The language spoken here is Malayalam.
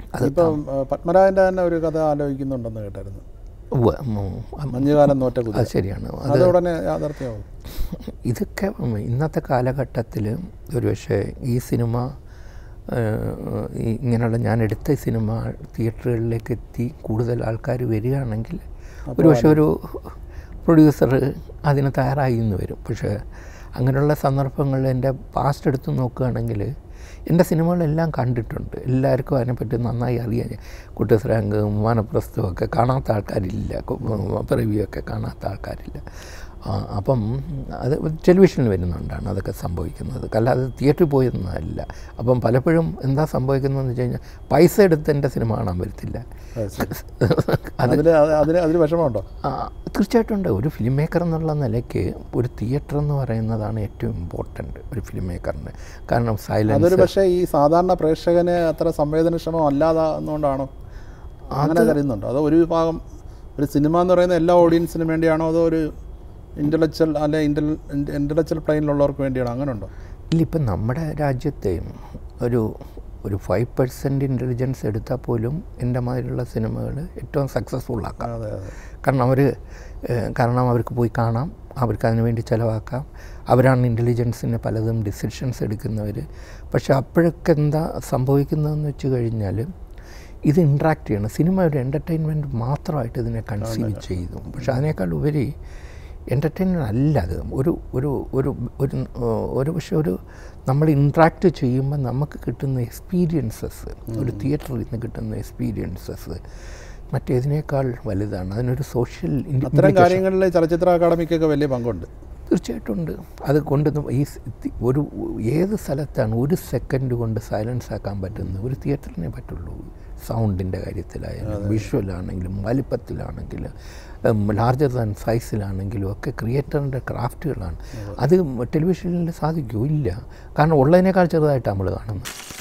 ഇപ്പം ആ, പത്മരാജൻ്റെ തന്നെ ഒരു കഥ ആലോചിക്കുന്നുണ്ടെന്ന് കേട്ടായിരുന്നു ഉവ്വ്, ഉം, മഞ്ഞുകാലം നോറ്റ കുതിര അത് ശരിയാണ് അത് അത് ഉടനെ യാഥാർത്ഥ്യമാവും ഇതൊക്കെ ഉം, ഇന്നത്തെ കാലഘട്ടത്തിൽ ഒരുപക്ഷെ ഈ സിനിമ ഏഹ്, ഈ ഇങ്ങനെയുള്ള ഞാൻ എടുത്ത സിനിമ തിയേറ്ററുകളിലേക്ക് എത്തി കൂടുതൽ ആൾക്കാർ വരികയാണെങ്കിൽ ഒരുപക്ഷെ ഒരു പ്രൊഡ്യൂസർ അതിന് തയ്യാറായി എന്ന് വരും പക്ഷേ അങ്ങനെയുള്ള സന്ദർഭങ്ങളിൽ എൻ്റെ പാസ്റ്റ് എടുത്ത് നോക്കുകയാണെങ്കിൽ എൻ്റെ സിനിമകളെല്ലാം കണ്ടിട്ടുണ്ട് എല്ലാവർക്കും അതിനെപ്പറ്റി നന്നായി അറിയാം കുട്ടിസ്രാങ്ക് വാനപ്രസ്ഥവും ഒക്കെ കാണാത്ത ആൾക്കാരില്ല റിവ്യൂ ഒക്കെ കാണാത്ത ആൾക്കാരില്ല ആ, അപ്പം അത് ടെലിവിഷനിൽ വരുന്നുണ്ടാണ് അതൊക്കെ സംഭവിക്കുന്നത് അല്ലാതെ തിയേറ്ററിൽ പോയൊന്നുമല്ല അപ്പം പലപ്പോഴും എന്താ സംഭവിക്കുന്നതെന്ന് വെച്ച് കഴിഞ്ഞാൽ പൈസ എടുത്ത് എൻ്റെ സിനിമ കാണാൻ വരത്തില്ല അതിന് അത് അതിന് അതിന് വിഷമമുണ്ടോ ആ, തീർച്ചയായിട്ടും ഉണ്ട് ഒരു ഫിലിം മേക്കർ എന്നുള്ള നിലയ്ക്ക് ഒരു തിയേറ്റർ എന്ന് പറയുന്നതാണ് ഏറ്റവും ഇമ്പോർട്ടൻ്റ് ഒരു ഫിലിം മേക്കറിന് കാരണം അതൊരു സൈലൻസ് പക്ഷേ ഈ സാധാരണ പ്രേക്ഷകന് അത്ര സംവേദനക്ഷമം അല്ലാതാന്നുകൊണ്ടാണോ അങ്ങനെ കരുതുന്നുണ്ടോ അതോ ഒരു വിഭാഗം ഒരു സിനിമ എന്ന് പറയുന്ന എല്ലാ ഓഡിയൻസിനും വേണ്ടിയാണോ അതോ ഒരു ഇൻ്റലക്ച്വൽ അല്ലെ ഇൻ്റൽ ഇൻ്റലക്ച്വൽ പ്ലെയിനിലുള്ളവർക്ക് വേണ്ടിയാണോ അങ്ങനെ ഉണ്ടോ ഇല്ല ഇപ്പം നമ്മുടെ രാജ്യത്തെ ഒരു ഒരു ഫൈവ് പെർസെൻറ്റ് ഇൻ്റലിജൻസ് എടുത്താൽ പോലും എൻ്റെ മാതിരിയുള്ള സിനിമകൾ ഏറ്റവും സക്സസ്ഫുൾ ആക്കാം അതെ അതെ കാരണം അവർ കാരണം അവർക്ക് പോയി കാണാം അവർക്ക് അതിനു വേണ്ടി ചിലവാക്കാം അവരാണ് ഇൻ്റലിജൻസിന് പലതും ഡിസിഷൻസ് എടുക്കുന്നവർ പക്ഷേ അപ്പോഴൊക്കെ എന്താ സംഭവിക്കുന്നതെന്ന് വെച്ച് കഴിഞ്ഞാൽ ഇത് ഇൻട്രാക്ട് ചെയ്യണം സിനിമ ഒരു എൻ്റർടൈൻമെൻറ്റ് മാത്രമായിട്ട് ഇതിനെ കൺസീവ് ചെയ്തു പക്ഷേ അതിനേക്കാൾ ഉപരി എൻ്റർടൈൻമെൻറ്റ് അല്ല അത് ഒരു ഒരു ഒരു ഒരു ഒരു പക്ഷേ ഒരു നമ്മൾ ഇൻട്രാക്ട് ചെയ്യുമ്പോൾ നമുക്ക് കിട്ടുന്ന എക്സ്പീരിയൻസസ് ഒരു തിയേറ്ററിൽ നിന്ന് കിട്ടുന്ന എക്സ്പീരിയൻസസ് മറ്റേതിനേക്കാൾ വലുതാണ് അതിനൊരു സോഷ്യൽ അത്തരം കാര്യങ്ങളിൽ ചലച്ചിത്ര അക്കാദമിക്കൊക്കെ വലിയ പങ്കുണ്ട് തീർച്ചയായിട്ടും ഉണ്ട് അത് കൊണ്ട് ന- ഈ സ് തി- ഒരു ഏത് സ്ഥലത്താണ് ഒരു സെക്കൻഡ് കൊണ്ട് സൈലൻസ് ആക്കാൻ പറ്റുന്നത് ഒരു തിയേറ്ററിനെ പറ്റുള്ളൂ സൗണ്ടിൻ്റെ കാര്യത്തിലായാലും വിഷ്വലാണെങ്കിലും വലിപ്പത്തിലാണെങ്കിലും ലാർജർ ദാൻ സൈസിലാണെങ്കിലും ഒക്കെ ക്രിയേറ്ററിൻ്റെ ക്രാഫ്റ്റുകളാണ് അത് ടെലിവിഷനിൽ സാധിക്കുമോ ഇല്ല കാരണം ഉള്ളതിനേക്കാൾ ചെറുതായിട്ട് നമ്മൾ കാണുന്നത്